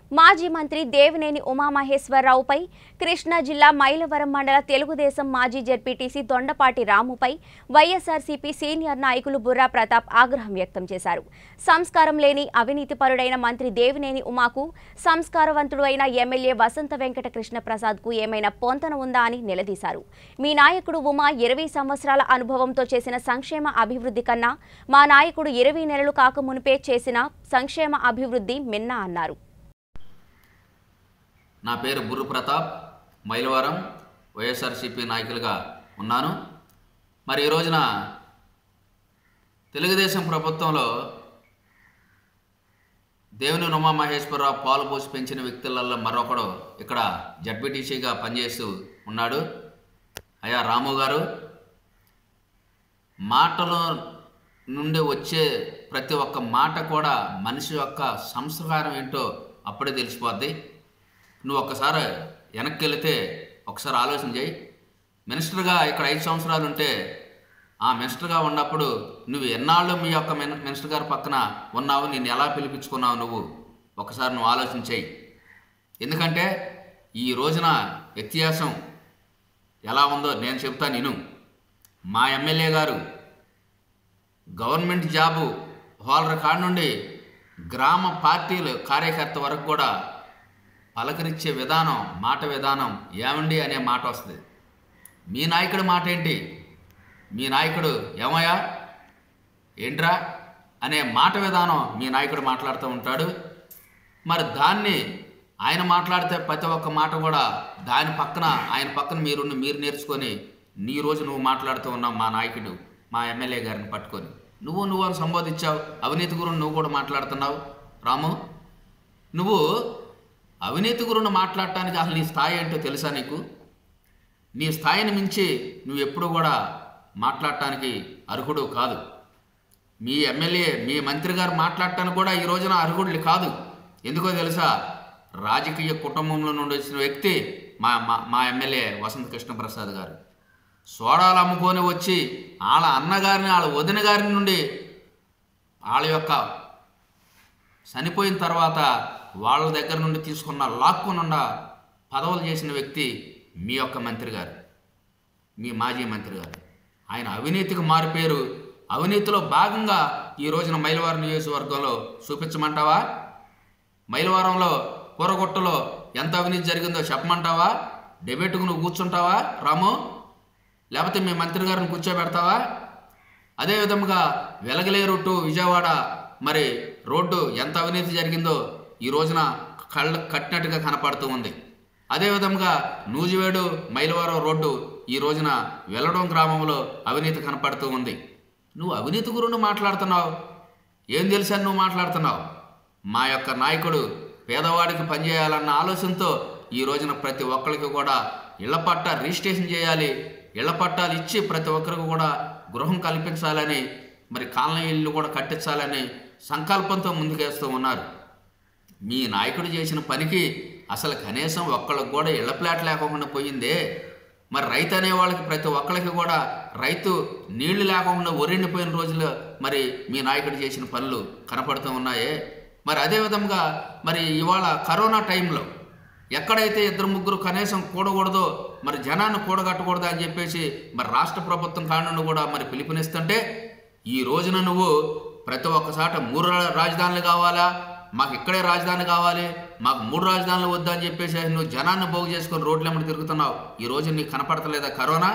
మాజీ మంత్రి దేవినేని ఉమామహేశ్వరరావుపై కృష్ణా జిల్లా మైలవరం మండల తెలుగుదేశం మాజీ జెడ్పీటీసీ దొండపాటి రాముపై వైఎస్ఆర్సీపీ సీనియర్ నాయకులు బుర్రా ప్రతాప్ ఆగ్రహం వ్యక్తం చేశారు సంస్కారం లేని అవినీతిపరుడైన మంత్రి దేవినేని ఉమాకు సంస్కారవంతుడు అయిన ఎమ్మెల్యే వసంత వెంకట కృష్ణ ప్రసాద్కు ఏమైనా పొంతన ఉందా అని నిలదీశారు మీ నాయకుడు ఉమా ఇరవై సంవత్సరాల అనుభవంతో చేసిన సంక్షేమ అభివృద్ధి కన్నా మా నాయకుడు ఇరవై నెలలు కాక మునిపే చేసిన సంక్షేమ అభివృద్ధి మిన్న అన్నారు నా పేరు బుర్రు ప్రతాప్ మైలవరం వైఎస్ఆర్సీపీ నాయకులుగా ఉన్నాను మరి ఈ రోజున తెలుగుదేశం ప్రభుత్వంలో దేవుని ఉమా మహేశ్వరరావు పాలు పోసి పెంచిన వ్యక్తులలో మరొకడు ఇక్కడ జడ్బిటీసీగా పనిచేస్తూ ఉన్నాడు అయ్యా రాము గారు మాటలో నుండి వచ్చే ప్రతి ఒక్క మాట కూడా మనిషి యొక్క సంస్కారం ఏంటో అప్పుడే తెలిసిపోద్ది నువ్వు ఒక్కసారి వెనక్కి వెళితే ఒకసారి ఆలోచన చేయి మినిస్టర్గా ఇక్కడ ఐదు సంవత్సరాలు ఉంటే ఆ మినిస్టర్గా ఉన్నప్పుడు నువ్వు ఎన్నాళ్ళు మీ యొక్క మిన్ మినిస్టర్ గారి పక్కన ఉన్నావు నేను ఎలా పిలిపించుకున్నావు నువ్వు ఒకసారి నువ్వు ఆలోచన చేయి ఎందుకంటే ఈ రోజున వ్యత్యాసం ఎలా ఉందో నేను చెప్తా నేను మా ఎమ్మెల్యే గారు గవర్నమెంట్ జాబు హోల్డర్ కాడ నుండి గ్రామ పార్టీలు కార్యకర్త వరకు కూడా పలకరించే విధానం మాట విధానం ఏమండి అనే మాట వస్తుంది మీ నాయకుడి మాట ఏంటి మీ నాయకుడు ఏమయ్యా ఏంట్రా అనే మాట విధానం మీ నాయకుడు మాట్లాడుతూ ఉంటాడు మరి దాన్ని ఆయన మాట్లాడితే ప్రతి ఒక్క మాట కూడా దాని పక్కన ఆయన పక్కన మీరుండి మీరు నేర్చుకొని నీ రోజు నువ్వు మాట్లాడుతూ ఉన్నావు మా నాయకుడు మా ఎమ్మెల్యే గారిని పట్టుకొని నువ్వు నువ్వు అని సంబోధించావు అవినీతి గురించి నువ్వు కూడా మాట్లాడుతున్నావు రాము నువ్వు అవినీతి గురించి మాట్లాడటానికి అసలు నీ స్థాయి ఏంటో తెలుసా నీకు నీ స్థాయిని మించి నువ్వు ఎప్పుడు కూడా మాట్లాడటానికి అర్హుడు కాదు మీ ఎమ్మెల్యే మీ మంత్రి గారు మాట్లాడటానికి కూడా ఈ రోజున అర్హుడు కాదు ఎందుకో తెలుసా రాజకీయ కుటుంబంలో నుండి వచ్చిన వ్యక్తి మా మా మా ఎమ్మెల్యే వసంత కృష్ణప్రసాద్ గారు సోడాలు అమ్ముకొని వచ్చి వాళ్ళ అన్నగారిని వాళ్ళ వదిన గారి నుండి వాళ్ళ యొక్క చనిపోయిన తర్వాత వాళ్ళ దగ్గర నుండి తీసుకున్న లాక్కునుండా పదవులు చేసిన వ్యక్తి మీ యొక్క మంత్రి గారు మీ మాజీ మంత్రి గారు ఆయన అవినీతికి మారిపోయారు అవినీతిలో భాగంగా ఈ రోజున మైలవారం నియోజకవర్గంలో చూపించమంటావా మైలవారంలో కూరగొట్టలో ఎంత అవినీతి జరిగిందో చెప్పమంటావా డెబేట్కు నువ్వు కూర్చుంటావా రాము లేకపోతే మీ మంత్రి గారిని కూర్చోబెడతావా అదేవిధంగా వెలగలేరు టు విజయవాడ మరి రోడ్డు ఎంత అవినీతి జరిగిందో ఈ రోజున కళ్ళ కట్టినట్టుగా కనపడుతూ ఉంది అదేవిధంగా నూజివేడు మైలవరం రోడ్డు ఈ రోజున వెల్లడం గ్రామంలో అవినీతి కనపడుతూ ఉంది నువ్వు అవినీతి గురించి మాట్లాడుతున్నావు ఏం తెలుసని నువ్వు మాట్లాడుతున్నావు మా యొక్క నాయకుడు పేదవాడికి పనిచేయాలన్న ఆలోచనతో ఈ రోజున ప్రతి ఒక్కరికి కూడా ఇళ్ల పట్టా రిజిస్ట్రేషన్ చేయాలి ఇళ్ల పట్టాలు ఇచ్చి ప్రతి ఒక్కరికి కూడా గృహం కల్పించాలని మరి కాలనీ ఇల్లు కూడా కట్టించాలని సంకల్పంతో ముందుకేస్తూ ఉన్నారు మీ నాయకుడు చేసిన పనికి అసలు కనీసం ఒక్కళ్ళకి కూడా ఇళ్ల ప్లాట్ లేకుండా పోయిందే మరి రైతు అనే వాళ్ళకి ప్రతి ఒక్కరికి కూడా రైతు నీళ్లు లేకుండా ఒరిండిపోయిన రోజులు మరి మీ నాయకుడు చేసిన పనులు కనపడుతూ ఉన్నాయే మరి అదే విధంగా మరి ఇవాళ కరోనా టైంలో ఎక్కడైతే ఇద్దరు ముగ్గురు కనీసం కూడకూడదో మరి జనాన్ని కూడగట్టకూడదు అని చెప్పేసి మరి రాష్ట్ర ప్రభుత్వం కానుండి కూడా మరి పిలుపునిస్తుంటే ఈ రోజున నువ్వు ప్రతి ఒక్కసాట మూడు రా- రాజధానులు కావాలా మాకు ఇక్కడే రాజధాని కావాలి మాకు మూడు రాజధానులు వద్దా అని చెప్పేసి నువ్వు జనాన్ని పోగు చేసుకొని రోడ్ల వెంబడి తిరుగుతున్నావు ఈ రోజు నీకు కనపడతలేదా కరోనా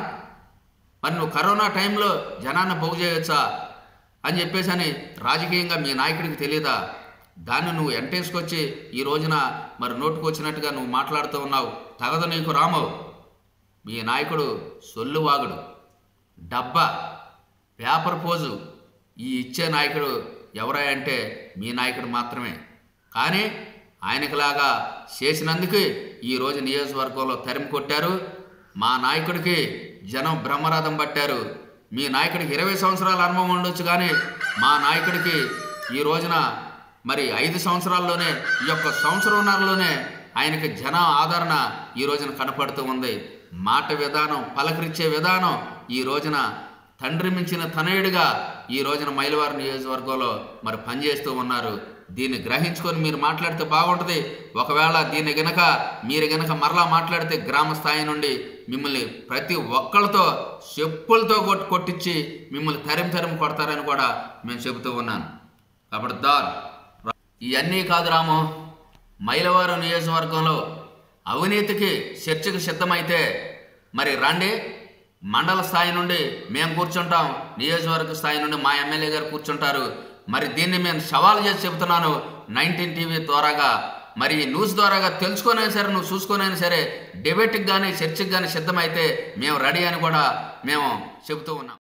మరి నువ్వు కరోనా టైంలో జనాన్ని పోగు చేయొచ్చా అని చెప్పేసి అని రాజకీయంగా మీ నాయకుడికి తెలియదా దాన్ని నువ్వు ఎంటేసుకొచ్చి ఈ రోజున మరి నోటుకు వచ్చినట్టుగా నువ్వు మాట్లాడుతూ ఉన్నావు తగదు నీకు రామవు మీ నాయకుడు సొల్లువాగుడు డబ్బా పేపర్ పోజు ఈ ఇచ్చే నాయకుడు ఎవరా అంటే మీ నాయకుడు మాత్రమే కానీ ఆయనకులాగా చేసినందుకు ఈరోజు నియోజకవర్గంలో తరిమి కొట్టారు మా నాయకుడికి జనం బ్రహ్మరథం పట్టారు మీ నాయకుడికి ఇరవై సంవత్సరాల అనుభవం ఉండొచ్చు కానీ మా నాయకుడికి ఈ రోజున మరి ఐదు సంవత్సరాల్లోనే ఈ యొక్క సంవత్సరంన్నరలోనే ఆయనకి జన ఆదరణ ఈ రోజున కనపడుతూ ఉంది మాట విధానం పలకరించే విధానం ఈ రోజున తండ్రి మించిన తనయుడిగా ఈ రోజున మైలవారి నియోజకవర్గంలో మరి పనిచేస్తూ ఉన్నారు దీన్ని గ్రహించుకొని మీరు మాట్లాడితే బాగుంటుంది ఒకవేళ దీన్ని గనక మీరు గనక మరలా మాట్లాడితే గ్రామ స్థాయి నుండి మిమ్మల్ని ప్రతి ఒక్కళ్ళతో చెప్పులతో కొట్టి కొట్టించి మిమ్మల్ని తరిమి తరిమి కొడతారని కూడా మేము చెబుతూ ఉన్నాను కాబట్టి దార్ ఇవన్నీ కాదు రాము మైలవారం నియోజకవర్గంలో అవినీతికి చర్చకు సిద్ధమైతే మరి రండి మండల స్థాయి నుండి మేము కూర్చుంటాం నియోజకవర్గ స్థాయి నుండి మా ఎమ్మెల్యే గారు కూర్చుంటారు మరి దీన్ని మేము సవాల్ చేసి చెబుతున్నాను నైన్టీన్ టీవీ ద్వారాగా మరి ఈ న్యూస్ ద్వారాగా తెలుసుకొనైనా సరే నువ్వు చూసుకొనైనా సరే డిబేట్కి కానీ చర్చకి కానీ సిద్ధమైతే మేము రెడీ అని కూడా మేము చెబుతూ ఉన్నాం